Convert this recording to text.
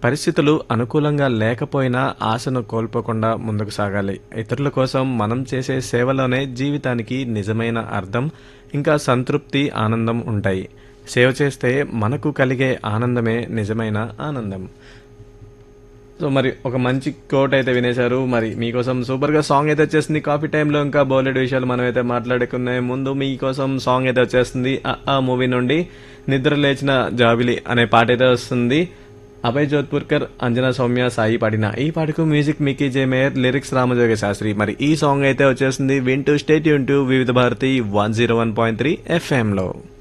పరిస్థితులు అనుకూలంగా లేకపోయినా ఆశను కోల్పోకుండా ముందుకు సాగాలి ఇతరుల కోసం మనం చేసే సేవలోనే జీవితానికి నిజమైన అర్థం ఇంకా సంతృప్తి ఆనందం ఉంటాయి సేవ చేస్తే మనకు కలిగే ఆనందమే నిజమైన ఆనందం సో మరి ఒక మంచి కోట్ అయితే వినేశారు మరి మీకోసం సూపర్ గా సాంగ్ అయితే వచ్చేస్తుంది కాఫీ టైంలో ఇంకా బౌలెడ్ విషయాలు మనం అయితే మాట్లాడుకునే ముందు మీకోసం సాంగ్ అయితే వచ్చేస్తుంది ఆ- ఆ మూవీ నుండి నిద్ర లేచిన జాబిలి అనే పాట అయితే వస్తుంది అభయ్ జోధ్పూర్కర్ అంజనా సౌమ్య సాయి పాడిన ఈ పాటకు మ్యూజిక్ మికీ జే మేయర్ లిరిక్స్ రామజోగ శాస్త్రి మరి ఈ సాంగ్ అయితే వచ్చేస్తుంది వింటూ స్టేట్ యూన్ to Vividh Bharati one zero one point three ఎఫ్ఎంలో